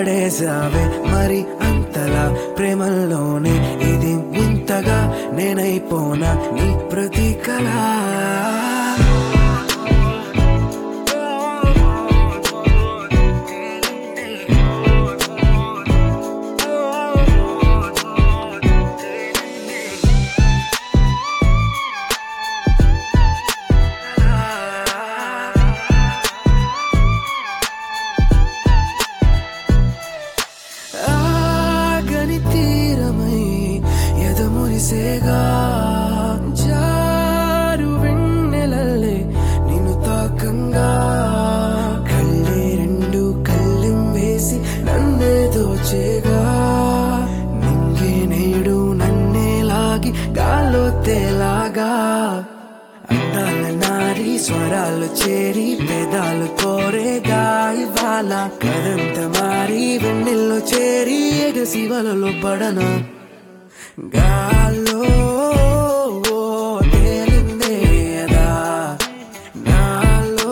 పడేసావే మరి అంతలా ప్రేమల్లోనే ఇది వింతగా నేనైపోనా నీ ప్రతి కళ ఆగని తీరమై ఎదమురిసేగా జారు వెన్నెలల్లే నిన్ను తాకంగా కళ్ళే రెండు కళ్ళెం వేసి నన్నే దోచేగా నింగే నేడు నన్నే లాగి గాల్లో తేలాగా అందాల నారి స్వరాలు చేరి పెదాలు కోరేగా ఇవాళ కదంత మారి వెన్నెల్లో చేరి ఎగసి వలలో పడన గాల్లో తేలిందే అదా నాలో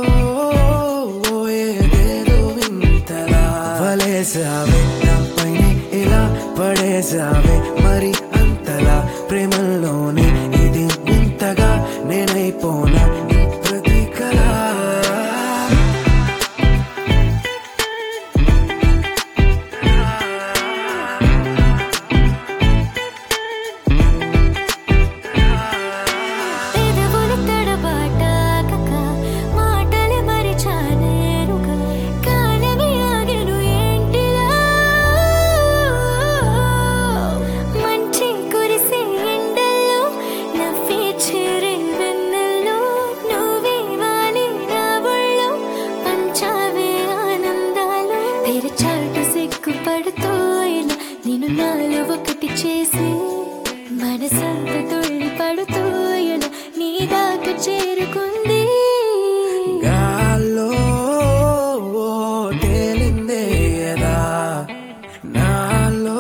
ఏదేదో వింతలా వలేసావే నా పైన ఇలా పడేసావే మరి అంతలా ప్రేమల్లోనే ఇది వింతగా నేనైపోనా నీ ప్రతి కళ పెదవులు తడబాటాకక మాటలు మరిచానేరుగా కాలమే ఆగెను ఏంటిలా మంచి కురిసే ఎండల్లో నవ్వే చేరే వెన్నెల్లో నువ్వే వాలి నా ఒళ్ళో పంచావే ఆనందాలు తెరచాటు సిగ్గుపడుతూ ఇలా నేను నాలో ఒకటి చేసి మనసంత తుళ్ళి పడుతూ ఇలా నీ దాకా చేరుకుంది గాల్లో తేలిందే అదా నాలో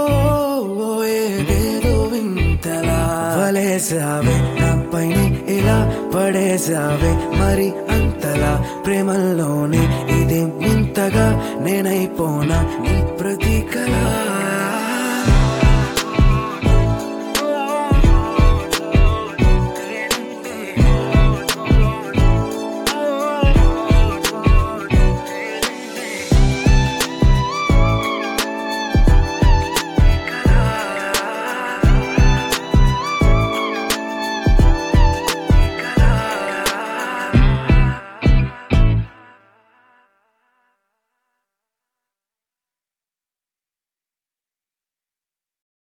ఏదేదో వింతలా వలేసావే నా పైన ఇలా పడేసావే మరి అంతలా ప్రేమల్లోనే ఇది వింతగా నేనైపోనా నీ ప్రతి కళ